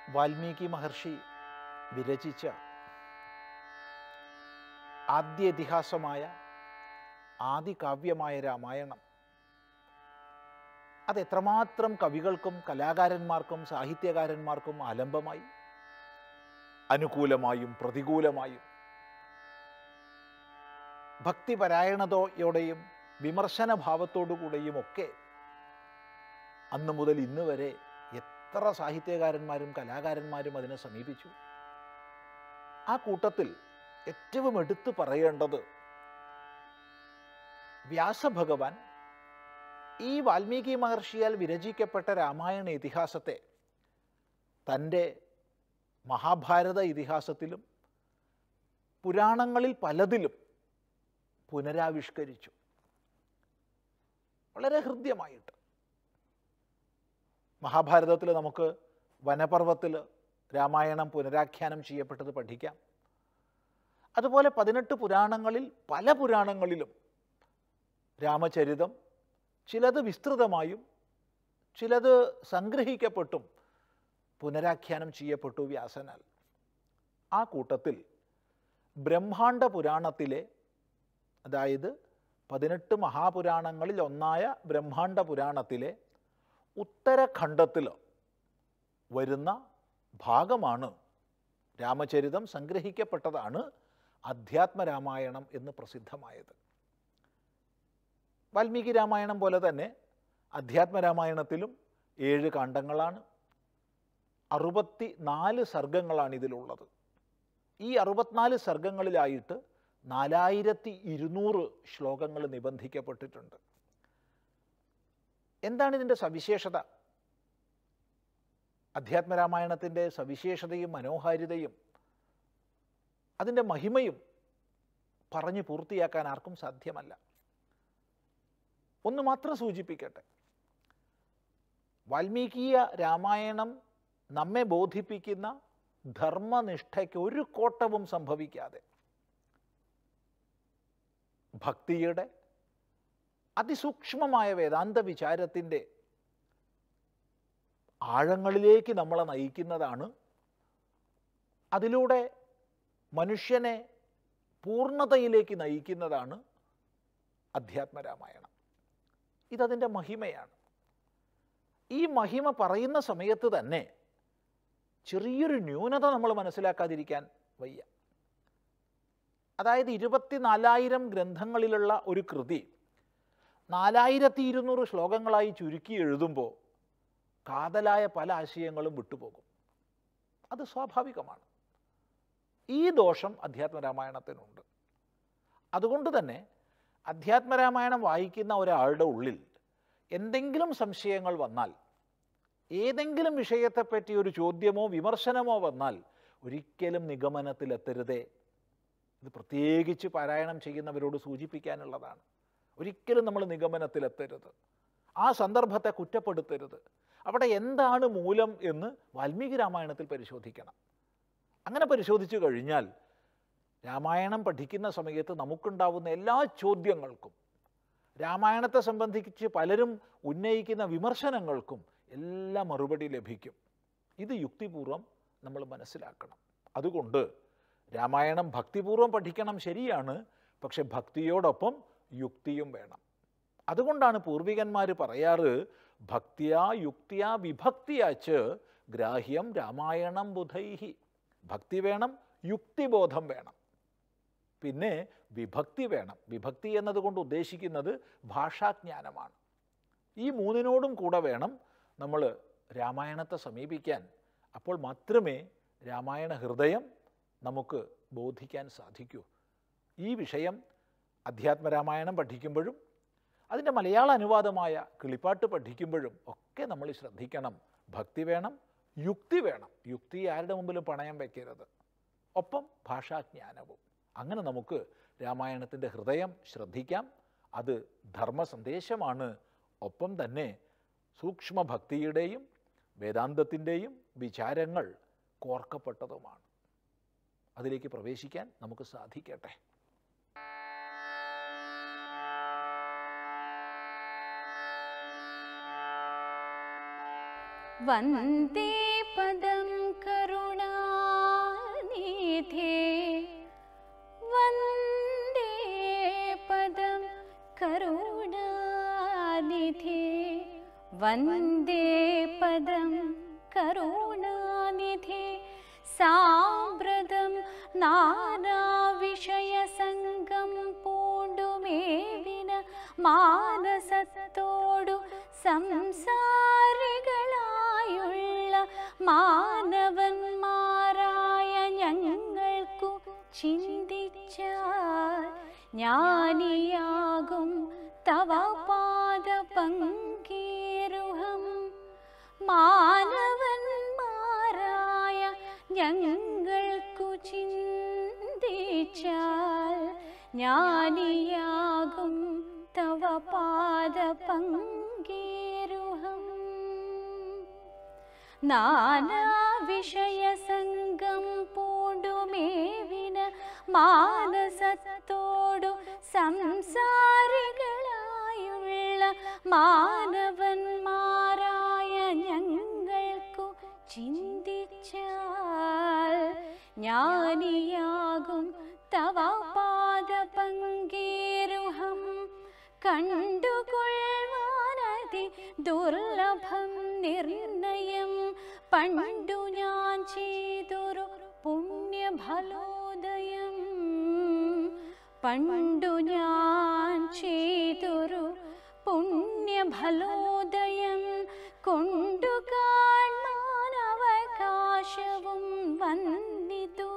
വാൽമീകി മഹർഷി വിരചിച്ച ആദ്യ ഇതിഹാസമായ ആദികാവ്യമായ രാമായണം അത് എത്രമാത്രം കവികൾക്കും കലാകാരന്മാർക്കും സാഹിത്യകാരന്മാർക്കും ആലംബമായി അനുകൂലമായും പ്രതികൂലമായും ഭക്തിപരായണതയോടെയും വിമർശന ഭാവത്തോടുകൂടെയും ഒക്കെ അന്ന് മുതൽ ഇന്ന് വരെ എത്ര സാഹിത്യകാരന്മാരും കലാകാരന്മാരും അതിനെ സമീപിച്ചു ആ കൂട്ടത്തിൽ ഏറ്റവും എടുത്തു പറയേണ്ടത് വ്യാസഭഗവാൻ ഈ വാൽമീകി മഹർഷിയാൽ വിരചിക്കപ്പെട്ട രാമായണ ഇതിഹാസത്തെ തൻ്റെ മഹാഭാരത ഇതിഹാസത്തിലും പുരാണങ്ങളിൽ പലതിലും പുനരാവിഷ്കരിച്ചു വളരെ ഹൃദ്യമായിട്ട് മഹാഭാരതത്തിൽ നമുക്ക് വനപർവത്തിൽ രാമായണം പുനരാഖ്യാനം ചെയ്യപ്പെട്ടത് പഠിക്കാം അതുപോലെ പതിനെട്ട് പുരാണങ്ങളിൽ പല പുരാണങ്ങളിലും രാമചരിതം ചിലത് വിസ്തൃതമായും ചിലത് സംഗ്രഹിക്കപ്പെട്ടും പുനരാഖ്യാനം ചെയ്യപ്പെട്ടു വ്യാസനാൽ ആ കൂട്ടത്തിൽ ബ്രഹ്മാണ്ഡ പുരാണത്തിലെ അതായത് പതിനെട്ട് മഹാപുരാണങ്ങളിൽ ഒന്നായ ബ്രഹ്മാണ്ഡ പുരാണത്തിലെ ഉത്തരഖണ്ഡത്തിൽ വരുന്ന ഭാഗമാണ് രാമചരിതം സംഗ്രഹിക്കപ്പെട്ടതാണ് അധ്യാത്മരാമായണം എന്ന് പ്രസിദ്ധമായത് വാൽമീകി രാമായണം പോലെ തന്നെ അധ്യാത്മരാമായണത്തിലും ഏഴ് കാണ്ഡങ്ങളാണ് അറുപത്തി നാല് സർഗങ്ങളാണ് ഇതിലുള്ളത് ഈ അറുപത്തിനാല് സർഗങ്ങളിലായിട്ട് നാലായിരത്തി ഇരുന്നൂറ് ശ്ലോകങ്ങൾ നിബന്ധിക്കപ്പെട്ടിട്ടുണ്ട് എന്താണ് ഇതിൻ്റെ സവിശേഷത അധ്യാത്മരാമായണത്തിൻ്റെ സവിശേഷതയും മനോഹാരിതയും അതിൻ്റെ മഹിമയും പറഞ്ഞു പൂർത്തിയാക്കാൻ ആർക്കും സാധ്യമല്ല ഒന്ന് മാത്രം സൂചിപ്പിക്കട്ടെ വാൽമീകീയ രാമായണം നമ്മെ ബോധിപ്പിക്കുന്ന ധർമ്മനിഷ്ഠയ്ക്ക് ഒരു കോട്ടവും സംഭവിക്കാതെ ഭക്തിയുടെ അതിസൂക്ഷ്മമായ വേദാന്ത വിചാരത്തിൻ്റെ ആഴങ്ങളിലേക്ക് നമ്മളെ നയിക്കുന്നതാണ് അതിലൂടെ മനുഷ്യനെ പൂർണ്ണതയിലേക്ക് നയിക്കുന്നതാണ് അധ്യാത്മരാമായണം ഇതതിൻ്റെ മഹിമയാണ് ഈ മഹിമ പറയുന്ന സമയത്ത് തന്നെ ചെറിയൊരു ന്യൂനത നമ്മൾ മനസ്സിലാക്കാതിരിക്കാൻ വയ്യ അതായത് ഇരുപത്തിനാലായിരം ഗ്രന്ഥങ്ങളിലുള്ള ഒരു കൃതി നാലായിരത്തി ഇരുന്നൂറ് ശ്ലോകങ്ങളായി ചുരുക്കി എഴുതുമ്പോൾ കാതലായ പല ആശയങ്ങളും വിട്ടുപോകും അത് സ്വാഭാവികമാണ് ഈ ദോഷം അധ്യാത്മരാമായണത്തിനുണ്ട് അതുകൊണ്ട് തന്നെ അധ്യാത്മരാമായണം വായിക്കുന്ന ഒരാളുടെ ഉള്ളിൽ എന്തെങ്കിലും സംശയങ്ങൾ വന്നാൽ ഏതെങ്കിലും വിഷയത്തെപ്പറ്റി ഒരു ചോദ്യമോ വിമർശനമോ വന്നാൽ ഒരിക്കലും നിഗമനത്തിലെത്തരുതേ ഇത് പ്രത്യേകിച്ച് പാരായണം ചെയ്യുന്നവരോട് സൂചിപ്പിക്കാനുള്ളതാണ് ഒരിക്കലും നമ്മൾ നിഗമനത്തിലെത്തരുത് ആ സന്ദർഭത്തെ കുറ്റപ്പെടുത്തരുത് അവിടെ എന്താണ് മൂലം എന്ന് വാൽമീകി രാമായണത്തിൽ പരിശോധിക്കണം അങ്ങനെ പരിശോധിച്ചു കഴിഞ്ഞാൽ രാമായണം പഠിക്കുന്ന സമയത്ത് നമുക്കുണ്ടാവുന്ന എല്ലാ ചോദ്യങ്ങൾക്കും രാമായണത്തെ സംബന്ധിച്ച് പലരും ഉന്നയിക്കുന്ന വിമർശനങ്ങൾക്കും എല്ലാ മറുപടി ലഭിക്കും ഇത് യുക്തിപൂർവം നമ്മൾ മനസ്സിലാക്കണം അതുകൊണ്ട് രാമായണം ഭക്തിപൂർവം പഠിക്കണം ശരിയാണ് പക്ഷെ ഭക്തിയോടൊപ്പം യുക്തിയും വേണം അതുകൊണ്ടാണ് പൂർവികന്മാർ പറയാറ് ഭക്തിയാ യുക്തിയാ വിഭക്തിയാച്ച് ഗ്രാഹ്യം രാമായണം ബുധൈഹി ഭക്തി വേണം യുക്തിബോധം വേണം പിന്നെ വിഭക്തി വേണം വിഭക്തി എന്നതുകൊണ്ട് ഉദ്ദേശിക്കുന്നത് ഭാഷാജ്ഞാനമാണ് ഈ മൂന്നിനോടും കൂടെ വേണം നമ്മൾ രാമായണത്തെ സമീപിക്കാൻ അപ്പോൾ മാത്രമേ രാമായണ ഹൃദയം നമുക്ക് ബോധിക്കാൻ സാധിക്കൂ ഈ വിഷയം അധ്യാത്മരാമായണം പഠിക്കുമ്പോഴും അതിൻ്റെ മലയാള അനുവാദമായ കിളിപ്പാട്ട് പഠിക്കുമ്പോഴും ഒക്കെ നമ്മൾ ശ്രദ്ധിക്കണം ഭക്തി വേണം യുക്തി വേണം യുക്തി ആരുടെ മുമ്പിലും പണയം വയ്ക്കരുത് ഒപ്പം ഭാഷാജ്ഞാനവും അങ്ങനെ നമുക്ക് രാമായണത്തിൻ്റെ ഹൃദയം ശ്രദ്ധിക്കാം അത് ധർമ്മ സന്ദേശമാണ് ഒപ്പം തന്നെ സൂക്ഷ്മ ഭക്തിയുടെയും വേദാന്തത്തിൻ്റെയും വിചാരങ്ങൾ കോർക്കപ്പെട്ടതുമാണ് അതിലേക്ക് പ്രവേശിക്കാൻ നമുക്ക് സാധിക്കട്ടെ वन्दे പദം കരുണാനിധേ വന്ദേ പദം കരുണാനിധേ വന്ദേ പദം കരുണാനിധേ സാമ്പ്രതം നാനാവിഷയസംഗം പൂണ്ടുമേവിന മാനസത്തോടു സംസാരികളായുള്ള മാനവന്മാരായ ഞങ്ങൾക്കു ചിന്തിച്ചാൽ ജ്ഞാനിയാകും തവ പാദ പങ്കീരുഹം മാനവന്മാരായ ഞങ്ങൾക്കു ചിന്തിച്ചാൽ ജ്ഞാനിയാകും തവ പാദ പങ്കീരുഹം നാനാവിഷയസംഗം പൂണ്ടുമേവിന മാനസത്തോടു സംസാരികളായുള്ള മാനവന്മാരായ ഞങ്ങൾക്കു ചിന്തിച്ചാൽ ജ്ഞാനിയാകും തവ പാദ പങ്കീരുഹം കണ്ടുകൊള്ളുവാനതി ദുർലഭം നിർണയം പണ്ടു ഞാൻ ചെയ്തൊരു പുണ്യഫലോദയം പണ്ടു ഞാൻ ചെയ്തൊരു പുണ്യഫലോദയം കൊണ്ടു കാണാൻ അവകാശവും വന്നിതു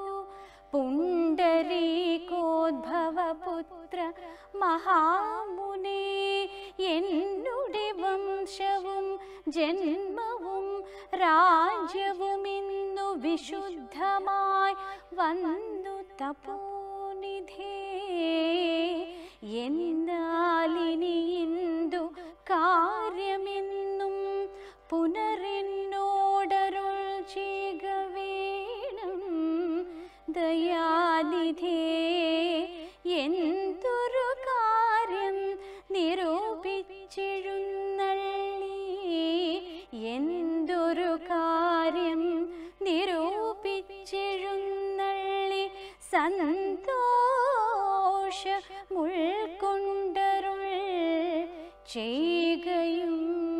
പുണ്ടരീകോദ്ഭവപുത്ര മഹാമുനെ എന്നുടെ വംശവും ജന്മവും രാജ്യവും ഇന്നു വിശുദ്ധമായി വന്നു തപോനിധേ എന്നാലിനി ഇന്ദു കാര്യമെന്നും പുനരെന്നോടരുൾ ചെയ്യുക വേണം ദയാനിധേ എന്തൊരു കാര്യം നിരൂപിച്ചെഴുന്നള്ളി എന്തൊരു കാര്യം നിരൂപിച്ചെഴുന്നള്ളി സന്തോഷ മുൾക്കൊണ്ടരുൾ ചെയ്യുകയും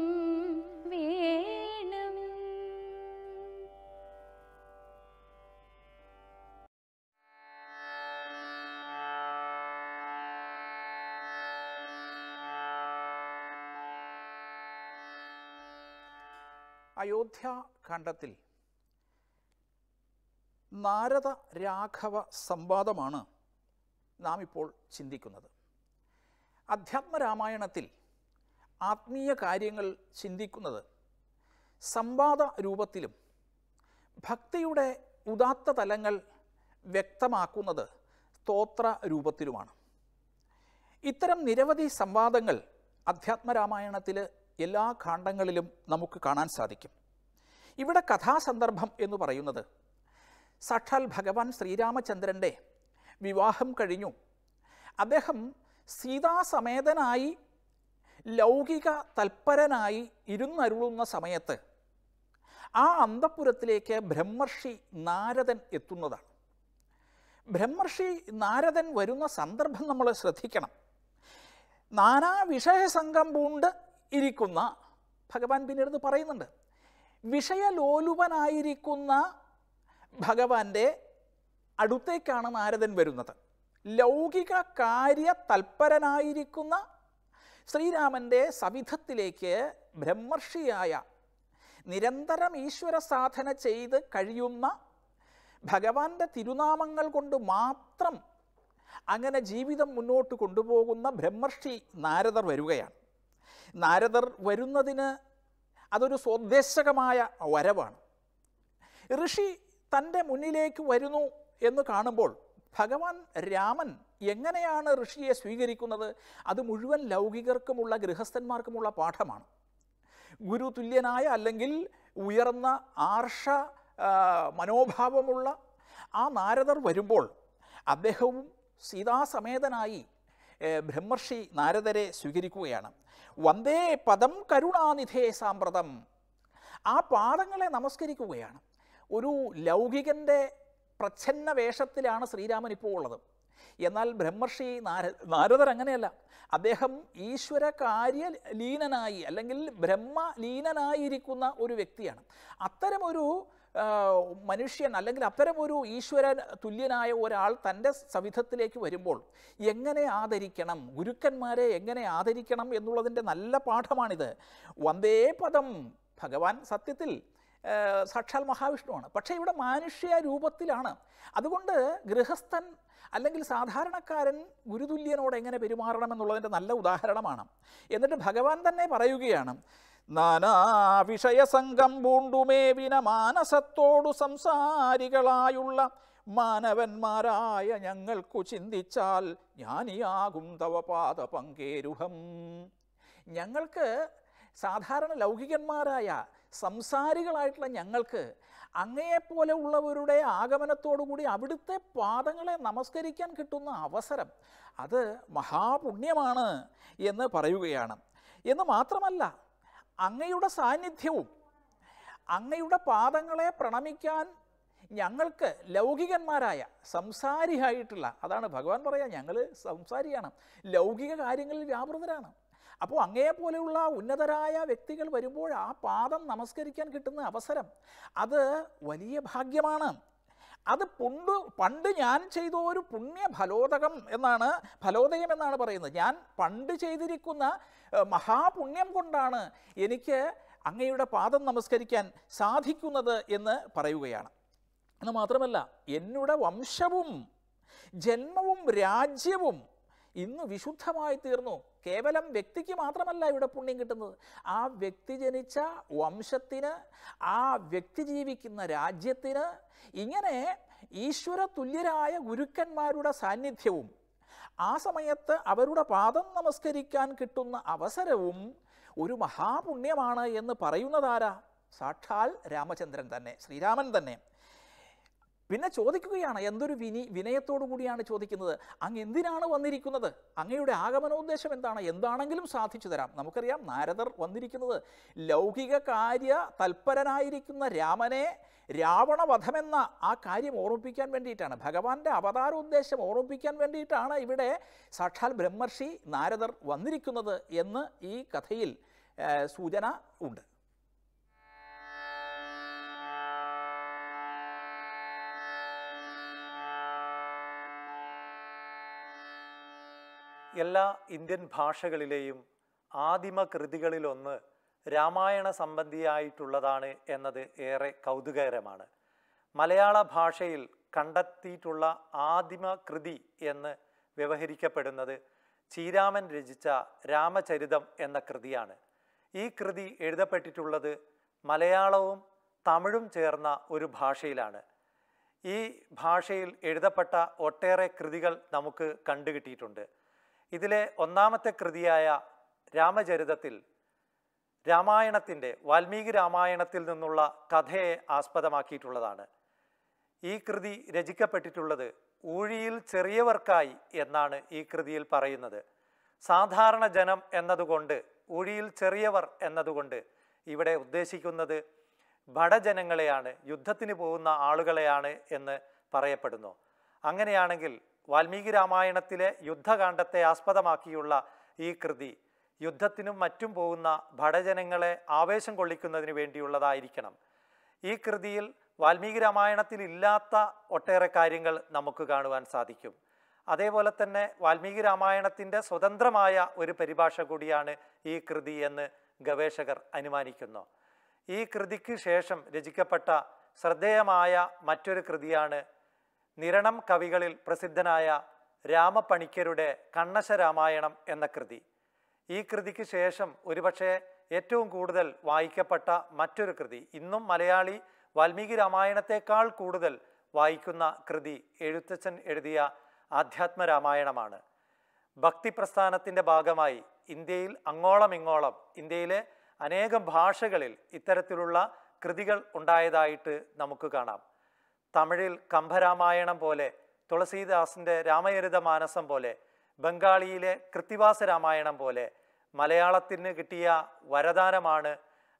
വേണം അയോധ്യാഖണ്ഡത്തിൽ നാരദ രാഘവ സംവാദമാണ് നാം ഇപ്പോൾ ചിന്തിക്കുന്നത് അധ്യാത്മരാമായണത്തിൽ ആത്മീയ കാര്യങ്ങൾ ചിന്തിക്കുന്നത് സംവാദ രൂപത്തിലും ഭക്തിയുടെ ഉദാത്ത തലങ്ങൾ വ്യക്തമാക്കുന്നത് സ്തോത്ര രൂപത്തിലുമാണ് ഇത്തരം നിരവധി സംവാദങ്ങൾ അധ്യാത്മരാമായണത്തിൽ എല്ലാ ഖണ്ഡങ്ങളിലും നമുക്ക് കാണാൻ സാധിക്കും ഇവിടെ കഥാസന്ദർഭം എന്ന് പറയുന്നത് സാക്ഷാൽ ഭഗവാൻ ശ്രീരാമചന്ദ്രൻ്റെ വിവാഹം കഴിഞ്ഞു അദ്ദേഹം സീതാസമേതനായി ലൗകിക തൽപരനായി ഇരുന്നരുളുന്ന സമയത്ത് ആ അന്തപ്പുരത്തിലേക്ക് ബ്രഹ്മർഷി നാരദൻ എത്തുന്നതാണ് ബ്രഹ്മർഷി നാരദൻ വരുന്ന സന്ദർഭം നമ്മൾ ശ്രദ്ധിക്കണം നാനാ വിഷയസംഘം പൂണ്ട് ഇരിക്കുന്ന ഭഗവാൻ പിന്നീട് പറയുന്നുണ്ട് വിഷയലോലുപനായിരിക്കുന്ന ഭഗവാന്റെ അടുത്തേക്കാണ് നാരദൻ വരുന്നത് ലൗകിക കാര്യ തൽപരനായിരിക്കുന്ന ശ്രീരാമൻ്റെ സവിധത്തിലേക്ക് ബ്രഹ്മർഷിയായ നിരന്തരം ഈശ്വര സാധന ചെയ്ത് കഴിയുന്ന ഭഗവാന്റെ തിരുനാമങ്ങൾ കൊണ്ട് മാത്രം അങ്ങനെ ജീവിതം മുന്നോട്ട് കൊണ്ടുപോകുന്ന ബ്രഹ്മർഷി നാരദർ വരികയാണ് നാരദർ വരുന്നതിന് അതൊരു സ്വദേശകമായ വരവാണ് ഋഷി തൻ്റെ മുന്നിലേക്ക് വരുന്നു എന്ന് കാണുമ്പോൾ ഭഗവാൻ രാമൻ എങ്ങനെയാണ് ഋഷിയെ സ്വീകരിക്കുന്നത് അത് മുഴുവൻ ലൗകികർക്കുമുള്ള ഗൃഹസ്ഥന്മാർക്കുമുള്ള പാഠമാണ് ഗുരു തുല്യനായ അല്ലെങ്കിൽ ഉയർന്ന ആർഷ ആ, മനോഭാവമുള്ള ആ നാരദർ വരുമ്പോൾ അദ്ദേഹവും സീതാസമേതനായി ഏ, ബ്രഹ്മർഷി നാരദരെ സ്വീകരിക്കുകയാണ് വന്ദേ പദം കരുണാനിധേ സാമ്പ്രതം ആ പാദങ്ങളെ നമസ്കരിക്കുകയാണ് ഒരു ലൗകികൻ്റെ പ്രച്ഛന്ന വേഷത്തിലാണ് ശ്രീരാമൻ ഇപ്പോൾ ഉള്ളത് എന്നാൽ ബ്രഹ്മർഷി നാര നാരദർ അങ്ങനെയല്ല അദ്ദേഹം ഈശ്വര കാര്യ ലീനനായി അല്ലെങ്കിൽ ബ്രഹ്മ ലീനനായിരിക്കുന്ന ഒരു വ്യക്തിയാണ് അത്തരമൊരു ആ, മനുഷ്യൻ അല്ലെങ്കിൽ അത്തരമൊരു ഈശ്വരൻ തുല്യനായ ഒരാൾ തൻ്റെ സവിധത്തിലേക്ക് വരുമ്പോൾ എങ്ങനെ ആദരിക്കണം ഗുരുക്കന്മാരെ എങ്ങനെ ആദരിക്കണം എന്നുള്ളതിൻ്റെ നല്ല പാഠമാണിത് വന്ദേ പദം ഭഗവാൻ സത്യത്തിൽ ആ, സാക്ഷാൽ മഹാവിഷ്ണുവാണ് പക്ഷേ ഇവിടെ മാനുഷ്യ രൂപത്തിലാണ് അതുകൊണ്ട് ഗൃഹസ്ഥൻ അല്ലെങ്കിൽ സാധാരണക്കാരൻ ഗുരുതുല്യനോട് എങ്ങനെ പെരുമാറണം എന്നുള്ളതിൻ്റെ നല്ല ഉദാഹരണമാണ് എന്നിട്ട് ഭഗവാൻ തന്നെ പറയുകയാണ് നാനാ വിഷയസംഗം പൂണ്ടുമേവിന മാനസത്തോടു സംസാരികളായുള്ള മാനവന്മാരായ ഞങ്ങൾക്കു ചിന്തിച്ചാൽ ജ്ഞാനിയാകും തവ പാദ പങ്കേരുഹം ഞങ്ങൾക്ക് സാധാരണ ലൗകികന്മാരായ സംസാരികളായിട്ടുള്ള ഞങ്ങൾക്ക് അങ്ങയെപ്പോലെ ഉള്ളവരുടെ ആഗമനത്തോടുകൂടി അവിടുത്തെ പാദങ്ങളെ നമസ്കരിക്കാൻ കിട്ടുന്ന അവസരം അത് മഹാപുണ്യമാണ് എന്ന് പറയുകയാണ് എന്ന് മാത്രമല്ല അങ്ങയുടെ സാന്നിധ്യവും അങ്ങയുടെ പാദങ്ങളെ പ്രണമിക്കാൻ ഞങ്ങൾക്ക് ലൗകികന്മാരായ സംസാരിയായിട്ടുള്ള അതാണ് ഭഗവാൻ പറയാ ഞങ്ങൾ സംസാരിയാണ് ലൗകിക കാര്യങ്ങളിൽ വ്യാപൃതരാണ് അപ്പോൾ അങ്ങയെപ്പോലെയുള്ള ഉന്നതരായ വ്യക്തികൾ വരുമ്പോൾ ആ പാദം നമസ്കരിക്കാൻ കിട്ടുന്ന അവസരം അത് വലിയ ഭാഗ്യമാണ് അത് പണ്ട് പണ്ട് ഞാൻ ചെയ്ത ഒരു പുണ്യ ഫലോദകം എന്നാണ് ഫലോദയം എന്നാണ് പറയുന്നത് ഞാൻ പണ്ട് ചെയ്തിരിക്കുന്ന ഏഹ്, മഹാപുണ്യം കൊണ്ടാണ് എനിക്ക് അങ്ങയുടെ പാദം നമസ്കരിക്കാൻ സാധിക്കുന്നത് എന്ന് പറയുകയാണ് എന്ന് മാത്രമല്ല എന്നുടെ വംശവും ജന്മവും രാജ്യവും ഇന്ന് വിശുദ്ധമായി തീർന്നു കേവലം വ്യക്തിക്ക് മാത്രമല്ല ഇവിടെ പുണ്യം കിട്ടുന്നത് ആ വ്യക്തി ജനിച്ച വംശത്തിന് ആ വ്യക്തി ജീവിക്കുന്ന രാജ്യത്തിന് ഇങ്ങനെ ഈശ്വര തുല്യരായ ഗുരുക്കന്മാരുടെ സാന്നിധ്യവും ആ സമയത്ത് അവരുടെ പാദം നമസ്കരിക്കാൻ കിട്ടുന്ന അവസരവും ഒരു മഹാപുണ്യമാണ് എന്ന് പറയുന്നതാരാ സാക്ഷാൽ രാമചന്ദ്രൻ തന്നെ ശ്രീരാമൻ തന്നെ പിന്നെ ചോദിക്കുകയാണ് എന്തൊരു വിനി വിനയത്തോടു കൂടിയാണ് ചോദിക്കുന്നത് അങ്ങ് എന്തിനാണ് വന്നിരിക്കുന്നത് അങ്ങയുടെ ആഗമനോദ്ദേശം എന്താണ് എന്താണെങ്കിലും സാധിച്ചു തരാം നമുക്കറിയാം നാരദർ വന്നിരിക്കുന്നത് ലൗകിക കാര്യ തൽപരനായിരിക്കുന്ന രാമനെ രാവണവധമെന്ന ആ കാര്യം ഓർമ്മിപ്പിക്കാൻ വേണ്ടിയിട്ടാണ് ഭഗവാന്റെ അവതാരോദ്ദേശം ഓർമ്മിപ്പിക്കാൻ വേണ്ടിയിട്ടാണ് ഇവിടെ സാക്ഷാൽ ബ്രഹ്മർഷി നാരദർ വന്നിരിക്കുന്നത് എന്ന് ഈ കഥയിൽ ആ, സൂചന ഉണ്ട് എല്ലാ ഇന്ത്യൻ ഭാഷകളിലെയും ആദിമ കൃതികളിലൊന്ന് രാമായണ സംബന്ധിയായിട്ടുള്ളതാണ് എന്നത് ഏറെ കൗതുകകരമാണ് മലയാള ഭാഷയിൽ കണ്ടെത്തിയിട്ടുള്ള ആദിമ കൃതി എന്ന് വ്യവഹരിക്കപ്പെടുന്നത് ചീരാമൻ രചിച്ച രാമചരിതം എന്ന കൃതിയാണ് ഈ കൃതി എഴുതപ്പെട്ടിട്ടുള്ളത് മലയാളവും തമിഴും ചേർന്ന ഒരു ഭാഷയിലാണ് ഈ ഭാഷയിൽ എഴുതപ്പെട്ട ഒട്ടേറെ കൃതികൾ നമുക്ക് കണ്ടുകിട്ടിയിട്ടുണ്ട് ഇതിലെ ഒന്നാമത്തെ കൃതിയായ രാമചരിതത്തിൽ രാമായണത്തിൻ്റെ വാൽമീകി രാമായണത്തിൽ നിന്നുള്ള കഥയെ ആസ്പദമാക്കിയിട്ടുള്ളതാണ് ഈ കൃതി രചിക്കപ്പെട്ടിട്ടുള്ളത് ഊഴിയിൽ ചെറിയവർക്കായി എന്നാണ് ഈ കൃതിയിൽ പറയുന്നത് സാധാരണ ജനം എന്നതുകൊണ്ട് ഊഴിയിൽ ചെറിയവർ എന്നതുകൊണ്ട് ഇവിടെ ഉദ്ദേശിക്കുന്നത് ഭടജനങ്ങളെയാണ് യുദ്ധത്തിന് പോകുന്ന ആളുകളെയാണ് എന്ന് പറയപ്പെടുന്നു അങ്ങനെയാണെങ്കിൽ വാൽമീകി രാമായണത്തിലെ യുദ്ധകാന്ഡത്തെ ആസ്പദമാക്കിയുള്ള ഈ കൃതി യുദ്ധത്തിനും മറ്റും പോകുന്ന ഭടജനങ്ങളെ ആവേശം കൊള്ളിക്കുന്നതിന് വേണ്ടിയുള്ളതായിരിക്കണം ഈ കൃതിയിൽ വാൽമീകി രാമായണത്തിൽ ഇല്ലാത്ത ഒട്ടേറെ കാര്യങ്ങൾ നമുക്ക് കാണുവാൻ സാധിക്കും അതേപോലെ തന്നെ വാൽമീകി രാമായണത്തിൻ്റെ സ്വതന്ത്രമായ ഒരു പരിഭാഷ കൂടിയാണ് ഈ കൃതി എന്ന് ഗവേഷകർ അനുമാനിക്കുന്നു ഈ കൃതിക്ക് ശേഷം രചിക്കപ്പെട്ട ശ്രദ്ധേയമായ മറ്റൊരു കൃതിയാണ് നിരണം കവികളിൽ പ്രസിദ്ധനായ രാമപണിക്കരുടെ കണ്ണശ രാമായണം എന്ന കൃതി ഈ കൃതിക്ക് ശേഷം ഒരുപക്ഷെ ഏറ്റവും കൂടുതൽ വായിക്കപ്പെട്ട മറ്റൊരു കൃതി ഇന്നും മലയാളി വാൽമീകി രാമായണത്തെക്കാൾ കൂടുതൽ വായിക്കുന്ന കൃതി എഴുത്തച്ഛൻ എഴുതിയ ആധ്യാത്മ രാമായണമാണ് ഭക്തി പ്രസ്ഥാനത്തിൻ്റെ ഭാഗമായി ഇന്ത്യയിൽ അങ്ങോളം ഇങ്ങോളം ഇന്ത്യയിലെ അനേകം ഭാഷകളിൽ ഇത്തരത്തിലുള്ള കൃതികൾ ഉണ്ടായതായിട്ട് നമുക്ക് കാണാം തമിഴിൽ കംഭരാമായണം പോലെ തുളസീദാസിൻ്റെ രാമചരിത മാനസം പോലെ ബംഗാളിയിലെ കൃത്തിവാസ രാമായണം പോലെ മലയാളത്തിന് കിട്ടിയ വരദാനമാണ്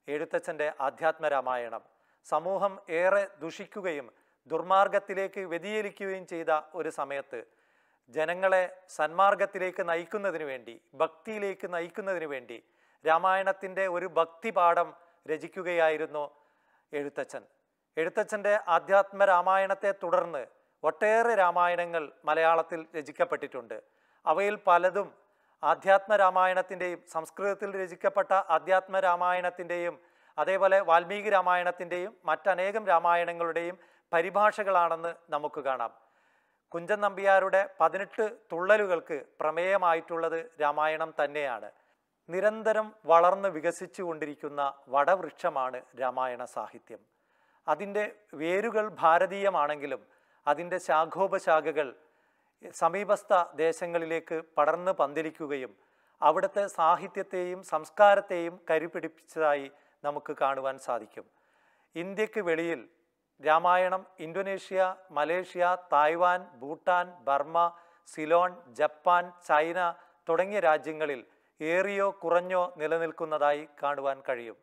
എഴുത്തച്ഛൻ്റെ ആധ്യാത്മരാമായണം സമൂഹം ഏറെ ദുഷിക്കുകയും ദുർമാർഗത്തിലേക്ക് വ്യതിചലിക്കുകയും ചെയ്ത ഒരു സമയത്ത് ജനങ്ങളെ സന്മാർഗത്തിലേക്ക് നയിക്കുന്നതിന് വേണ്ടി ഭക്തിയിലേക്ക് നയിക്കുന്നതിന് വേണ്ടി രാമായണത്തിൻ്റെ ഒരു ഭക്തിപാഠം രചിക്കുകയായിരുന്നു എഴുത്തച്ഛൻ എഴുത്തച്ഛൻ്റെ ആധ്യാത്മ രാമായണത്തെ തുടർന്ന് ഒട്ടേറെ രാമായണങ്ങൾ മലയാളത്തിൽ രചിക്കപ്പെട്ടിട്ടുണ്ട് അവയിൽ പലതും ആധ്യാത്മ രാമായണത്തിൻ്റെയും സംസ്കൃതത്തിൽ രചിക്കപ്പെട്ട ആധ്യാത്മ രാമായണത്തിൻ്റെയും അതേപോലെ വാൽമീകി രാമായണത്തിൻ്റെയും മറ്റനേകം രാമായണങ്ങളുടെയും പരിഭാഷകളാണെന്ന് നമുക്ക് കാണാം കുഞ്ചൻ നമ്പ്യാരുടെ പതിനെട്ട് തുള്ളലുകൾക്ക് പ്രമേയമായിട്ടുള്ളത് രാമായണം തന്നെയാണ് നിരന്തരം വളർന്ന് വികസിച്ചു കൊണ്ടിരിക്കുന്ന വടവൃക്ഷമാണ് രാമായണ സാഹിത്യം അതിൻ്റെ വേരുകൾ ഭാരതീയമാണെങ്കിലും അതിൻ്റെ ശാഖോപശാഖകൾ സമീപസ്ഥ ദേശങ്ങളിലേക്ക് പടർന്ന് പന്തലിക്കുകയും അവിടുത്തെ സാഹിത്യത്തെയും സംസ്കാരത്തെയും കരുപിടിപ്പിച്ചതായി നമുക്ക് കാണുവാൻ സാധിക്കും ഇന്ത്യക്ക് വെളിയിൽ Ramayanam Indonesia Malaysia Taiwan Bhutan Burma Ceylon Japan China തുടങ്ങിയ രാജ്യങ്ങളിൽ ഏറിയോ കുറഞ്ഞോ നിലനിൽക്കുന്നതായി കാണുവാൻ കഴിയും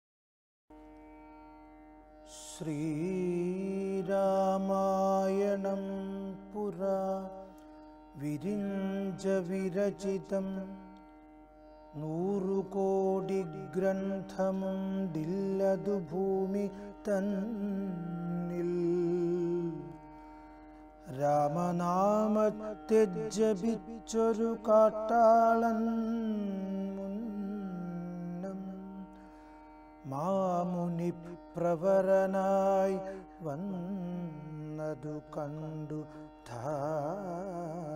ശ്രീരാമായണം പുരാ വിരിഞ്ച വിരചിതം നൂറുകോടി ഗ്രന്ഥമുണ്ടില്ലതു ഭൂമി തന്നിൽ രാമനാമത്തെ ജപിച്ചൊരു കാട്ടാളൻ മുന്നം മാമുനി പ്രവരനായി വന്നതു കണ്ടു ധാരാളം